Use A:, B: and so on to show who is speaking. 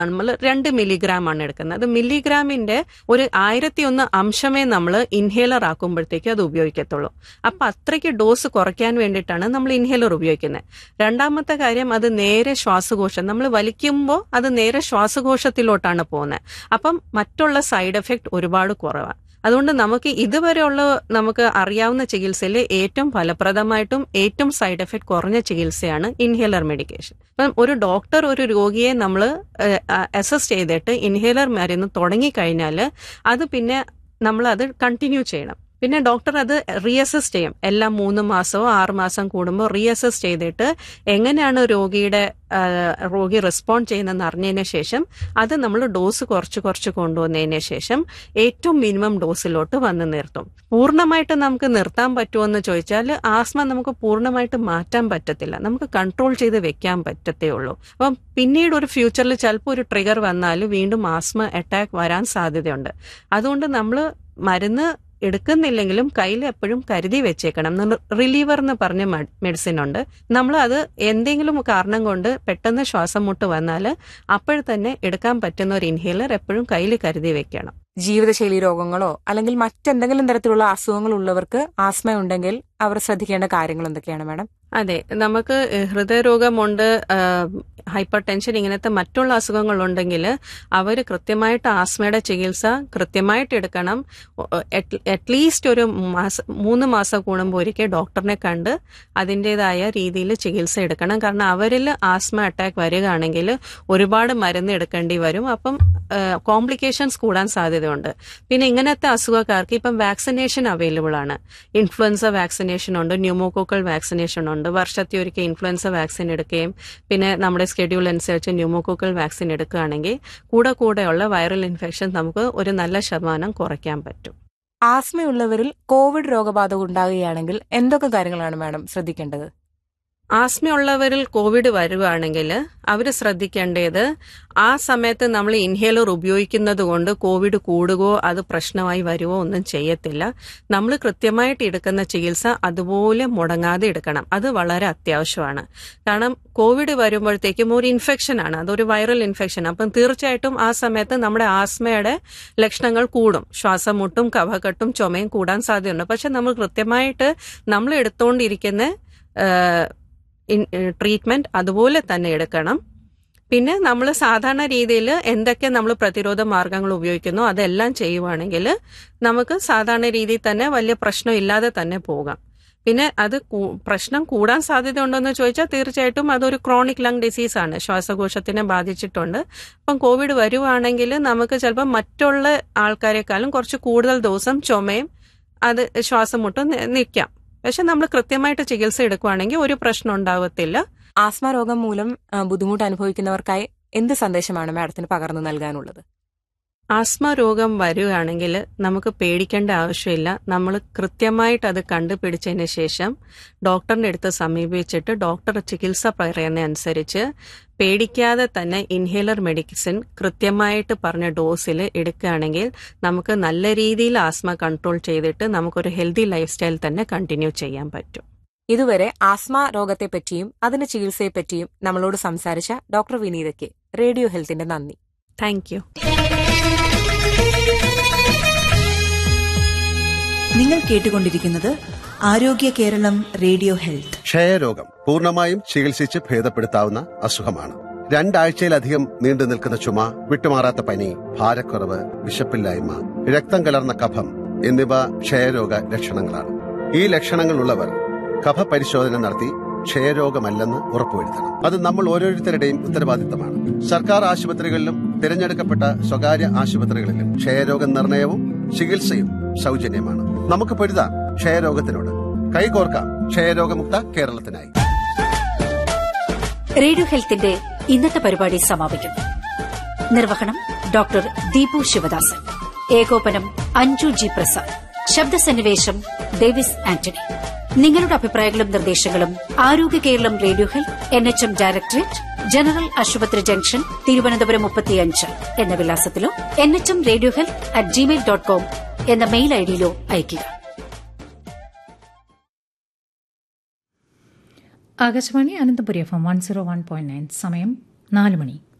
A: നമ്മൾ രണ്ട് മില്ലിഗ്രാം ആണ് എടുക്കുന്നത് അത് മില്ലിഗ്രാമിന്റെ ഒരു ആയിരത്തി ഒന്ന് അംശമേ നമ്മൾ ഇൻഹേലർ ആക്കുമ്പോഴത്തേക്ക് അത് ഉപയോഗിക്കത്തുള്ളൂ അപ്പൊ അത്രയ്ക്ക് ഡോസ് കുറയ്ക്കാൻ വേണ്ടിയിട്ടാണ് നമ്മൾ ഇൻഹേലർ ഉപയോഗിക്കുന്നത് രണ്ടാമത്തെ കാര്യം അത് നേരെ ശ്വാസകോശം നമ്മൾ വലിക്കുമ്പോൾ അത് നേരെ ശ്വാസകോശത്തിലോട്ടാണ് പോകുന്നത് അപ്പം മറ്റുള്ള സൈഡ് എഫക്റ്റ് ഒരുപാട് കുറവാണ് അതുകൊണ്ട് നമുക്ക് ഇതുവരെയുള്ള നമുക്ക് അറിയാവുന്ന ചികിത്സയിൽ ഏറ്റവും ഫലപ്രദമായിട്ടും ഏറ്റവും സൈഡ് എഫക്റ്റ് കുറഞ്ഞ ചികിത്സയാണ് ഇൻഹേലർ മെഡിക്കേഷൻ അപ്പം ഒരു ഡോക്ടർ ഒരു രോഗിയെ നമ്മൾ അസസ് ചെയ്തിട്ട് ഇൻഹേലർ മരുന്ന് തുടങ്ങിക്കഴിഞ്ഞാൽ അത് പിന്നെ നമ്മൾ അത് കണ്ടിന്യൂ ചെയ്യണം പിന്നെ ഡോക്ടർ അത് റീഅസസ് ചെയ്യും എല്ലാ മൂന്ന് മാസമോ ആറ് മാസം കൂടുമ്പോൾ റീഅസസ് ചെയ്തിട്ട് എങ്ങനെയാണ് രോഗിയുടെ ആ, രോഗി റെസ്പോണ്ട് ചെയ്യുന്നതെന്ന് അറിഞ്ഞതിന് ശേഷം അത് നമ്മൾ ഡോസ് കുറച്ച് കുറച്ച് കൊണ്ടുവന്നതിന് ശേഷം ഏറ്റവും മിനിമം ഡോസിലോട്ട് വന്ന് നിർത്തും പൂർണ്ണമായിട്ട് നമുക്ക് നിർത്താൻ പറ്റുമോ എന്ന് ചോദിച്ചാൽ ആസ്മ നമുക്ക് പൂർണ്ണമായിട്ട് മാറ്റാൻ പറ്റത്തില്ല നമുക്ക് കൺട്രോൾ ചെയ്ത് വെക്കാൻ പറ്റത്തേ ഉള്ളൂ അപ്പം പിന്നീട് ഒരു ഫ്യൂച്ചറിൽ ചിലപ്പോൾ ഒരു ട്രിഗർ വന്നാൽ വീണ്ടും ആസ്മ അറ്റാക്ക് വരാൻ സാധ്യതയുണ്ട് അതുകൊണ്ട് നമ്മൾ മരുന്ന് എടുക്കുന്നില്ലെങ്കിലും കയ്യിൽ എപ്പോഴും കരുതി വെച്ചേക്കണം റിലീവർ എന്ന് പറഞ്ഞ മെഡിസിൻ ഉണ്ട് നമ്മൾ അത് എന്തെങ്കിലും കാരണം കൊണ്ട് പെട്ടെന്ന് ശ്വാസം മുട്ട് വന്നാൽ അപ്പോൾ തന്നെ എടുക്കാൻ പറ്റുന്ന ഒരു ഇൻഹേലർ എപ്പോഴും കയ്യിൽ കരുതി വെക്കണം
B: ജീവിതശൈലി രോഗങ്ങളോ അല്ലെങ്കിൽ മറ്റെന്തെങ്കിലും തരത്തിലുള്ള അസുഖങ്ങൾ ഉള്ളവർക്ക് ആസ്മ ഉണ്ടെങ്കിൽ അവർ ശ്രദ്ധിക്കേണ്ട കാര്യങ്ങൾ എന്തൊക്കെയാണ് മാഡം
A: അതെ നമുക്ക് ഹൃദയരോഗമുണ്ട് ഹൈപ്പർ ടെൻഷൻ ഇങ്ങനത്തെ മറ്റുള്ള അസുഖങ്ങളുണ്ടെങ്കിൽ അവർ കൃത്യമായിട്ട് ആസ്മയുടെ ചികിത്സ കൃത്യമായിട്ട് എടുക്കണം അറ്റ്ലീസ്റ്റ് ഒരു മാസം മൂന്ന് മാസം കൂടുമ്പോൾ ഒരിക്കൽ ഡോക്ടറിനെ കണ്ട് അതിൻ്റെതായ രീതിയിൽ ചികിത്സ എടുക്കണം കാരണം അവരിൽ ആസ്മ അറ്റാക്ക് വരികയാണെങ്കിൽ ഒരുപാട് മരുന്ന് എടുക്കേണ്ടി വരും അപ്പം കോംപ്ലിക്കേഷൻസ് കൂടാൻ സാധ്യതയുണ്ട് പിന്നെ ഇങ്ങനത്തെ അസുഖക്കാർക്ക് ഇപ്പം വാക്സിനേഷൻ അവൈലബിൾ ആണ് ഇൻഫ്ലുവൻസ വാക്സിനേഷൻ ഉണ്ട് ന്യൂമോക്കോക്കൽ വാക്സിനേഷൻ ഉണ്ട് വർഷത്തിൽ ഒരിക്കൽ ഇൻഫ്ലുവൻസ വാക്സിൻ എടുക്കുകയും പിന്നെ നമ്മുടെ സ്കെഡ്യൂൾ അനുസരിച്ച് ന്യൂമോക്കോക്കൽ വാക്സിൻ എടുക്കുകയാണെങ്കിൽ കൂടെ കൂടെയുള്ള വൈറൽ ഇൻഫെക്ഷൻ നമുക്ക് ഒരു നല്ല ശതമാനം കുറയ്ക്കാൻ പറ്റും
B: ആസ്മയുള്ളവരിൽ കോവിഡ് രോഗബാധ ഉണ്ടാകുകയാണെങ്കിൽ എന്തൊക്കെ കാര്യങ്ങളാണ് മാഡം ശ്രദ്ധിക്കേണ്ടത്
A: ആസ്മയുള്ളവരിൽ കോവിഡ് വരുവാണെങ്കിൽ അവർ ശ്രദ്ധിക്കേണ്ടത് ആ സമയത്ത് നമ്മൾ ഇൻഹേലർ ഉപയോഗിക്കുന്നത് കൊണ്ട് കോവിഡ് കൂടുകയോ അത് പ്രശ്നമായി വരുവോ ഒന്നും ചെയ്യത്തില്ല നമ്മൾ കൃത്യമായിട്ട് എടുക്കുന്ന ചികിത്സ അതുപോലെ മുടങ്ങാതെ എടുക്കണം അത് വളരെ അത്യാവശ്യമാണ് കാരണം കോവിഡ് വരുമ്പോഴത്തേക്കും ഒരു ഇൻഫെക്ഷൻ ആണ് അതൊരു വൈറൽ ഇൻഫെക്ഷൻ അപ്പം തീർച്ചയായിട്ടും ആ സമയത്ത് നമ്മുടെ ആസ്മയുടെ ലക്ഷണങ്ങൾ കൂടും ശ്വാസം മുട്ടും കഫക്കെട്ടും ചുമയും കൂടാൻ സാധ്യതയുണ്ട് പക്ഷെ നമ്മൾ കൃത്യമായിട്ട് നമ്മൾ എടുത്തുകൊണ്ടിരിക്കുന്ന ട്രീറ്റ്മെന്റ് അതുപോലെ തന്നെ എടുക്കണം പിന്നെ നമ്മൾ സാധാരണ രീതിയിൽ എന്തൊക്കെ നമ്മൾ പ്രതിരോധ മാർഗങ്ങൾ ഉപയോഗിക്കുന്നോ അതെല്ലാം ചെയ്യുവാണെങ്കിൽ നമുക്ക് സാധാരണ രീതിയിൽ തന്നെ വലിയ പ്രശ്നം ഇല്ലാതെ തന്നെ പോകാം പിന്നെ അത് പ്രശ്നം കൂടാൻ സാധ്യതയുണ്ടോയെന്ന് ചോദിച്ചാൽ തീർച്ചയായിട്ടും അതൊരു ക്രോണിക് ലങ് ഡിസീസ് ആണ് ശ്വാസകോശത്തിനെ ബാധിച്ചിട്ടുണ്ട് അപ്പം കോവിഡ് വരുവാണെങ്കിൽ നമുക്ക് ചിലപ്പോൾ മറ്റുള്ള ആൾക്കാരെക്കാളും കുറച്ച് കൂടുതൽ ദിവസം ചുമയും അത് ശ്വാസം മുട്ടും നിൽക്കാം പക്ഷെ നമ്മൾ കൃത്യമായിട്ട് ചികിത്സ എടുക്കുവാണെങ്കിൽ ഒരു പ്രശ്നം ഉണ്ടാവത്തില്ല
B: ആസ്മ രോഗം മൂലം ബുദ്ധിമുട്ട് അനുഭവിക്കുന്നവർക്കായി എന്ത് സന്ദേശമാണ് മാഡത്തിന് പകർന്നു നൽകാനുള്ളത്
A: ആസ്മ രോഗം വരികയാണെങ്കിൽ നമുക്ക് പേടിക്കേണ്ട ആവശ്യമില്ല നമ്മൾ കൃത്യമായിട്ട് അത് കണ്ടുപിടിച്ചതിന് ശേഷം ഡോക്ടറിന്റെ അടുത്ത് സമീപിച്ചിട്ട് ഡോക്ടർ ചികിത്സ പറയുന്ന അനുസരിച്ച് പേടിക്കാതെ തന്നെ ഇൻഹേലർ മെഡിസിൻ കൃത്യമായിട്ട് പറഞ്ഞ ഡോസിൽ എടുക്കുകയാണെങ്കിൽ നമുക്ക് നല്ല രീതിയിൽ ആസ്മ കൺട്രോൾ ചെയ്തിട്ട് നമുക്കൊരു ഹെൽത്തി ലൈഫ് സ്റ്റൈൽ തന്നെ കണ്ടിന്യൂ ചെയ്യാൻ പറ്റും
B: ഇതുവരെ ആസ്മ രോഗത്തെപ്പറ്റിയും അതിന്റെ ചികിത്സയെപ്പറ്റിയും നമ്മളോട് സംസാരിച്ച ഡോക്ടർ വിനീതയ്ക്ക് റേഡിയോ ഹെൽത്തിന്റെ നന്ദി
A: താങ്ക് യു
C: നിങ്ങൾ കേട്ടുകൊണ്ടിരിക്കുന്നത് ആരോഗ്യ കേരളം റേഡിയോ ഹെൽത്ത്
D: ക്ഷയരോഗം പൂർണ്ണമായും ചികിത്സിച്ച് ഭേദപ്പെടുത്താവുന്ന അസുഖമാണ് രണ്ടാഴ്ചയിലധികം നീണ്ടു നിൽക്കുന്ന ചുമ വിട്ടുമാറാത്ത പനി ഭാരക്കുറവ് വിശപ്പില്ലായ്മ രക്തം കലർന്ന കഫം എന്നിവ ക്ഷയരോഗ ലക്ഷണങ്ങളാണ് ഈ ലക്ഷണങ്ങളുള്ളവർ കഫ പരിശോധന നടത്തി ക്ഷയരോഗമല്ലെന്ന് ഉറപ്പുവരുത്തണം അത് നമ്മൾ ഓരോരുത്തരുടെയും ഉത്തരവാദിത്തമാണ് സർക്കാർ ആശുപത്രികളിലും തിരഞ്ഞെടുക്കപ്പെട്ട സ്വകാര്യ ആശുപത്രികളിലും ക്ഷയരോഗ നിർണയവും ചികിത്സയും സൗജന്യമാണ് നമുക്ക് പൊരുതാം ക്ഷയരോഗത്തിനോട് കൈകോർക്കാം ക്ഷയരോഗമുക്ത കേരളത്തിനായി
E: റേഡിയോ ഹെൽത്തിന്റെ ഇന്നത്തെ പരിപാടി സമാപിക്കുന്നു നിർവഹണം ഡോക്ടർ ദീപു ശിവദാസൻ ഏകോപനം അഞ്ജു ജി പ്രസാദ് ശബ്ദസന്നിവേശം ഡേവിസ് ആന്റണി നിങ്ങളുടെ അഭിപ്രായങ്ങളും നിർദ്ദേശങ്ങളും Arogya Keralam radio health N H M directorate general ആശുപത്രി ജംഗ്ഷൻ തിരുവനന്തപുരം മുപ്പത്തിയഞ്ച് എന്ന വിലാസത്തിലോ N H M radio health at Gmail dot com എന്ന മെയിൽ ഐഡിയിലോ അയയ്ക്കുക
F: Akashvani Ananthapuri F M one zero one point nine സമയം നാല് മണി